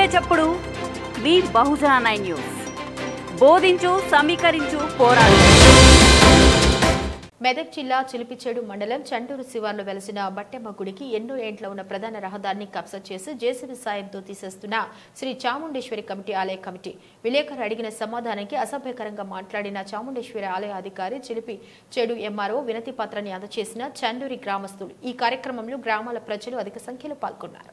చప్పుడు మీ బహుజన nine news బోధించు సమీకరించు పోరాడు మెదక్ జిల్లా చిలిపిచేడు మండలం చంటూరు శివార్లో వెలసిన బట్టెమ్మ గుడికి ఎన్నో ఏండ్ల ఉన్న ప్రధాన రహదారిని కబ్జా చేసి జేసీబీ సాయంతో తీసేస్తున్న శ్రీ చాముండేశ్వరి కమిటీ ఆలయ కమిటీ విలేకరు అడిగిన సమాధానానికి అసభ్యకరంగా మాట్లాడిన చాముండేశ్వరి ఆలయ అధికారి చిలిపి చెడు ఎంఆర్ఓ వినతి పత్రాన్ని అందజేసిన చండూరి గ్రామస్తులు ఈ కార్యక్రమంలో గ్రామాల ప్రజలు అధిక సంఖ్యలో పాల్గొన్నారు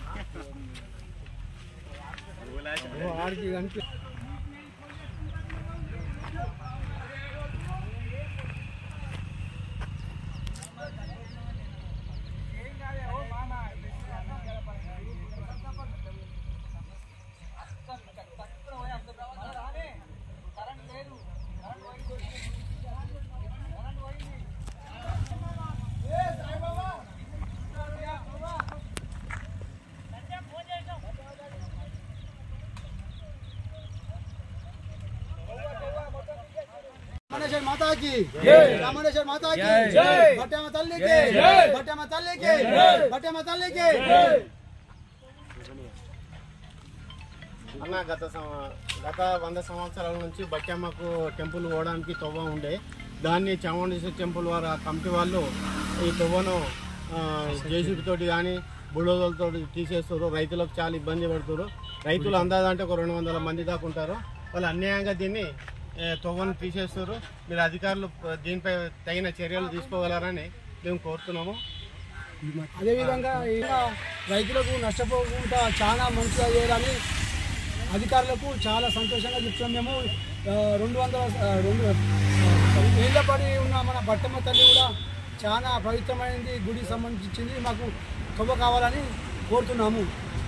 రామేశ్వర మాతాకి రామేశ్వర మాతాకి భట్టమ్మ తల్లికి భట్టమ్మ తల్లికి భట్టమ్మ తల్లికి అన్న గత సం- గత వంద సంవత్సరాల నుంచి బట్టమ్మకు టెంపుల్ పోవడానికి తొవ్వ ఉండే దాన్ని చాముండేశ్వరి టెంపుల్ వారు ఆ కమిటీ వాళ్ళు ఈ తొవ్వను జేసీబీ తోటి కానీ బుల్డోజర్లతో తీసేస్తారు రైతులకు చాలా ఇబ్బంది పడుతారు రైతులు అందాదంటే ఒక రెండు వందల మంది దాకా ఉంటారు వాళ్ళు అన్యాయంగా దీన్ని ఏ, తొవ్వను తీసేస్తారు మీరు అధికారులు ప- దీనిపై తగిన చర్యలు తీసుకోగలరని మేము కోరుతున్నాము అదేవిధంగా ఇంకా రైతులకు నష్టపోకుండా చాలా మంచిగా చేయాలని అధికారులకు చాలా సంతోషంగా చెప్తున్నాం మేము ఆ, రెండు వందల ఆ, రెండు ఏళ్ళ పడి ఉన్న మన బట్టమ్మ తల్లి కూడా చాలా పవిత్రమైనది గుడికి సంబంధించింది మాకు తొవ్వ కావాలని కోరుతున్నాము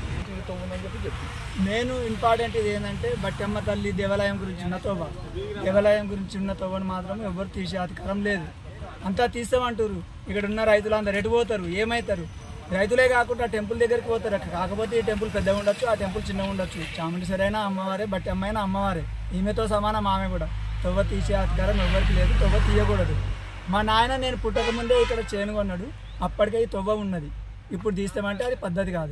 మెయిన్ ఇంపార్టెంట్ ఇది ఏంటంటే బట్టమ్మ తల్లి దేవాలయం గురించి ఉన్న తోవ దేవాలయం గురించి ఉన్న తోవను మాత్రం ఎవరు తీసే అధికారం లేదు అంతా తీస్తామంటారు ఇక్కడ ఉన్న రైతులందరూ ఎటు పోతారు ఏమవుతారు రైతులే కాకుండా టెంపుల్ దగ్గరికి పోతారు కాకపోతే ఈ టెంపుల్ పెద్దగా ఉండొచ్చు ఆ టెంపుల్ చిన్నగా ఉండొచ్చు చాముండేశ్వరి అయినా అమ్మవారే బట్టి అమ్మైనా అమ్మవారే ఈమెతో సమానం ఆమె కూడా తొవ్వ తీసే అధికారం ఎవరికి లేదు తొవ్వ తీయకూడదు మా నాయన నేను పుట్టక ముందే ఇక్కడ చేను కొన్నాడు అప్పటికే ఈ తొవ్వ ఉన్నది ఇప్పుడు తీస్తామంటే అది పద్ధతి కాదు